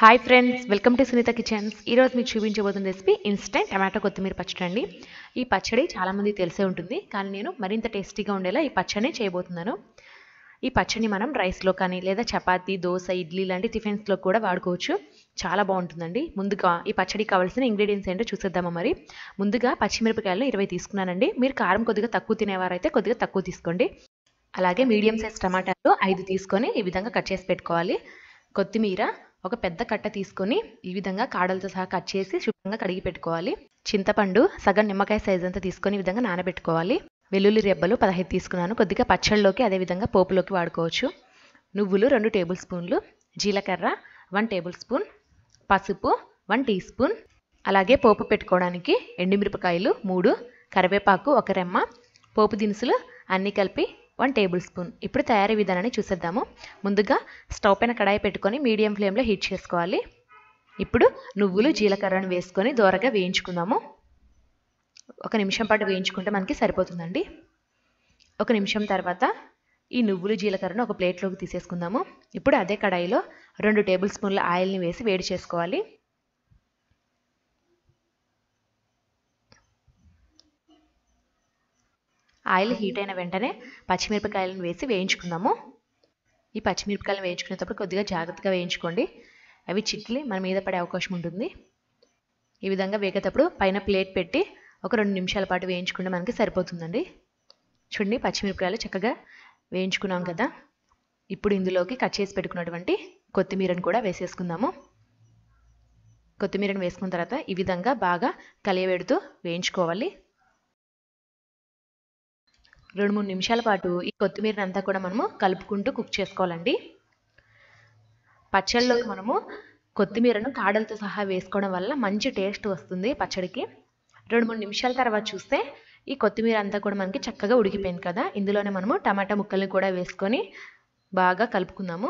hi friends welcome to Sunitha kitchens ఈరోజు మీకు చూపించబోతున్న recipe instant tomato కొత్తిమీర పచ్చడి అండి ఈ పచ్చడి చాలామంది తెలిసే ఉంటుంది కానీ నేను మరింత టేస్టీగా ఉండేలా ఈ పచ్చడిని చేయబోతున్నాను ఈ పచ్చడిని మనం రైస్లో కానీ లేదా చపాతీ దోశ ఇడ్లీ లాంటి టిఫిన్స్లో కూడా వాడుకోవచ్చు చాలా బాగుంటుందండి ముందుగా ఈ పచ్చడికి కావాల్సిన ఇంగ్రీడియంట్స్ ఏంటో చూసేద్దామా మరి ముందుగా పచ్చిమిరపకాయలు ఇరవై తీసుకున్నానండి మీరు కారం కొద్దిగా తక్కువ తినేవారైతే కొద్దిగా తక్కువ తీసుకోండి అలాగే మీడియం సైజ్ టమాటాలు ఐదు తీసుకొని ఈ విధంగా కట్ చేసి పెట్టుకోవాలి కొత్తిమీర ఒక పెద్ద కట్ట తీసుకొని ఈ విధంగా కాడలతో సహా కట్ చేసి శుభ్రంగా కడిగి పెట్టుకోవాలి చింతపండు సగం నిమ్మకాయ సైజ్ అంతా తీసుకొని ఈ విధంగా నానబెట్టుకోవాలి వెల్లుల్లి రెబ్బలు పదహైదు తీసుకున్నాను కొద్దిగా పచ్చళ్ళలోకి అదే విధంగా పోపులోకి వాడుకోవచ్చు నువ్వులు రెండు టేబుల్ స్పూన్లు జీలకర్ర వన్ టేబుల్ స్పూన్ పసుపు వన్ టీ స్పూన్ అలాగే పోపు పెట్టుకోవడానికి ఎండుమిరపకాయలు మూడు కరివేపాకు ఒక రెమ్మ పోపు దినుసులు అన్నీ కలిపి వన్ టేబుల్ స్పూన్ ఇప్పుడు తయారీ విధానాన్ని చూసేద్దాము ముందుగా స్టవ్ పైన కడాయి పెట్టుకొని మీడియం ఫ్లేమ్లో హీట్ చేసుకోవాలి ఇప్పుడు నువ్వులు జీలకర్రను వేసుకొని దోరగా వేయించుకుందాము ఒక నిమిషం పాటు వేయించుకుంటే మనకి సరిపోతుందండి ఒక నిమిషం తర్వాత ఈ నువ్వులు జీలకర్రను ఒక ప్లేట్లోకి తీసేసుకుందాము ఇప్పుడు అదే కడాయిలో రెండు టేబుల్ స్పూన్ల ఆయిల్ని వేసి వేడి చేసుకోవాలి ఆయిల్ హీట్ అయిన వెంటనే పచ్చిమిరపకాయలను వేసి వేయించుకుందాము ఈ పచ్చిమిరపకాయలను వేయించుకునేటప్పుడు కొద్దిగా జాగ్రత్తగా వేయించుకోండి అవి చిట్లి మన మీద పడే అవకాశం ఉంటుంది ఈ విధంగా వేగేటప్పుడు పైన ప్లేట్ పెట్టి ఒక రెండు నిమిషాల పాటు వేయించుకుంటే మనకి సరిపోతుందండి చూడండి పచ్చిమిరపకాయలు చక్కగా వేయించుకున్నాం కదా ఇప్పుడు ఇందులోకి కట్ చేసి పెట్టుకున్నటువంటి కొత్తిమీరను కూడా వేసేసుకుందాము కొత్తిమీరను వేసుకున్న తర్వాత ఈ విధంగా బాగా కలియబెడుతూ వేయించుకోవాలి రెండు మూడు నిమిషాల పాటు ఈ కొత్తిమీరని అంతా కూడా మనము కలుపుకుంటూ కుక్ చేసుకోవాలండి పచ్చళ్ళలోకి మనము కొత్తిమీరను కాడలతో సహా వేసుకోవడం వల్ల మంచి టేస్ట్ వస్తుంది పచ్చడికి రెండు మూడు నిమిషాల తర్వాత చూస్తే ఈ కొత్తిమీర అంతా కూడా మనకి చక్కగా ఉడికిపోయింది కదా ఇందులోనే మనము టమాటా ముక్కల్ని కూడా వేసుకొని బాగా కలుపుకుందాము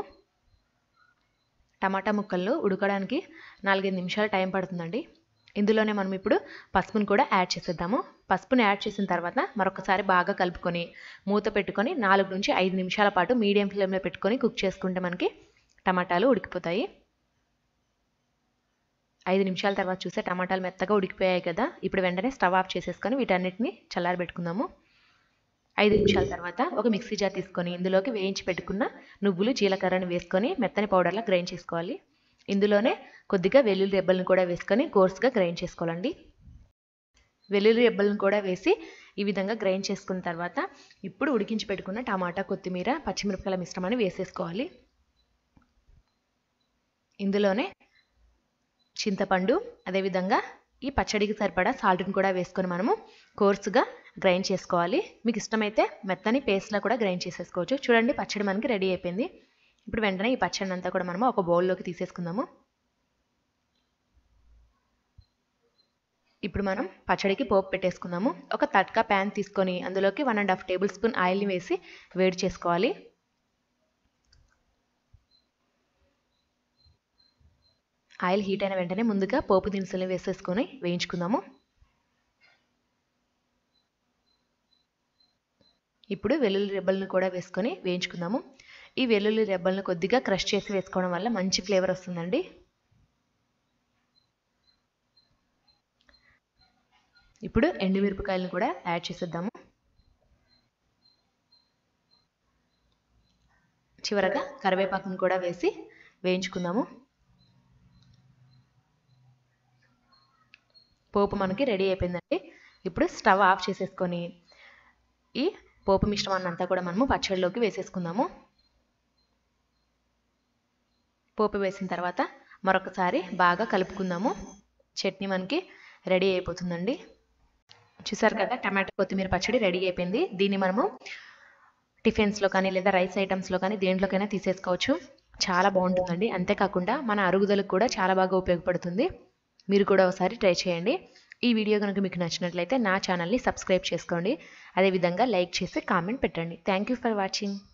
టమాటా ముక్కలు ఉడకడానికి నాలుగైదు నిమిషాలు టైం పడుతుందండి ఇందులోనే మనం ఇప్పుడు పసుపును కూడా యాడ్ చేసేద్దాము పసుపుని యాడ్ చేసిన తర్వాత మరొకసారి బాగా కలుపుకొని మూత పెట్టుకొని నాలుగు నుంచి ఐదు నిమిషాల పాటు మీడియం ఫ్లేమ్లో పెట్టుకొని కుక్ చేసుకుంటే మనకి టమాటాలు ఉడికిపోతాయి ఐదు నిమిషాల తర్వాత చూస్తే టమాటాలు మెత్తగా ఉడికిపోయాయి కదా ఇప్పుడు వెంటనే స్టవ్ ఆఫ్ చేసేసుకొని వీటన్నిటిని చల్లారబెట్టుకుందాము ఐదు నిమిషాల తర్వాత ఒక మిక్సీ జార్ తీసుకొని ఇందులోకి వేయించి పెట్టుకున్న నువ్వులు జీలకర్రను వేసుకొని మెత్తని పౌడర్లా గ్రైండ్ చేసుకోవాలి ఇందులోనే కొద్దిగా వెల్లుల్లి రెబ్బలను కూడా వేసుకొని కోర్స్గా గ్రైండ్ చేసుకోవాలండి వెల్లుల్లి రెబ్బలను కూడా వేసి ఈ విధంగా గ్రైండ్ చేసుకున్న తర్వాత ఇప్పుడు ఉడికించి పెట్టుకున్న టమాటా కొత్తిమీర పచ్చిమిరపకాయల మిశ్రమాన్ని వేసేసుకోవాలి ఇందులోనే చింతపండు అదేవిధంగా ఈ పచ్చడికి సరిపడా సాల్ట్ని కూడా వేసుకొని మనము కోర్సుగా గ్రైండ్ చేసుకోవాలి మీకు ఇష్టమైతే మెత్తని పేస్ట్లా కూడా గ్రైండ్ చేసేసుకోవచ్చు చూడండి పచ్చడి మనకి రెడీ అయిపోయింది ఇప్పుడు వెంటనే ఈ పచ్చడి అంతా కూడా మనము ఒక బౌల్లోకి తీసేసుకుందాము ఇప్పుడు మనం పచ్చడికి పోపు పెట్టేసుకుందాము ఒక తట్కా ప్యాన్ తీసుకొని అందులోకి one and half table spoon ఆయిల్ని వేసి వేడి చేసుకోవాలి ఆయిల్ హీట్ అయిన వెంటనే ముందుగా పోపు దినుసుల్ని వేసేసుకొని వేయించుకుందాము ఇప్పుడు వెల్లుల్లి రెబ్బలను కూడా వేసుకొని వేయించుకుందాము ఈ వెల్లుల్లి రెబ్బలను కొద్దిగా క్రష్ చేసి వేసుకోవడం వల్ల మంచి ఫ్లేవర్ వస్తుందండి ఇప్పుడు ఎండుమిరపకాయలను కూడా యాడ్ చేసేద్దాము చివరగా కరివేపాకును కూడా వేసి వేయించుకుందాము పోపు మనకి రెడీ అయిపోయిందండి ఇప్పుడు స్టవ్ ఆఫ్ చేసేసుకొని ఈ పోపు మిశ్రమాన్ని అంతా కూడా మనము పచ్చడిలోకి వేసేసుకుందాము పోపు వేసిన తర్వాత మరొకసారి బాగా కలుపుకుందాము చట్నీ మనకి రెడీ అయిపోతుందండి చూసారు కదా టమాటో కొత్తిమీర పచ్చడి రెడీ అయిపోయింది దీన్ని మనము టిఫిన్స్లో కానీ లేదా రైస్ ఐటమ్స్లో కానీ దేంట్లోకైనా తీసేసుకోవచ్చు చాలా బాగుంటుందండి అంతేకాకుండా మన అరుగుదలకు కూడా చాలా బాగా ఉపయోగపడుతుంది మీరు కూడా ఒకసారి ట్రై చేయండి ఈ వీడియో కనుక మీకు నచ్చినట్లయితే నా ఛానల్ని సబ్స్క్రైబ్ చేసుకోండి అదేవిధంగా లైక్ చేసి కామెంట్ పెట్టండి థ్యాంక్ యూ ఫర్ వాచింగ్